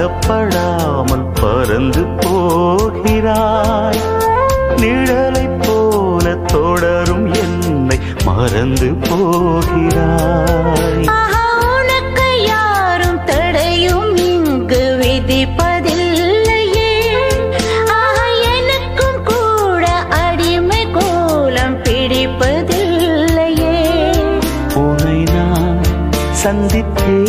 அகப்படாமல் பறந்து போகிறாய் நிழலை போல தொடரும் என்னை மறந்து போகிறாய் ஆஹா, உனக்கு யாரும் தடையும் இங்கு விதிப்பதில்லையே ஆஹா, எனக்கும் கூட அடிமை கோலம் பிடிப்பதில்லையே உன்னை நான் சந்தித்தே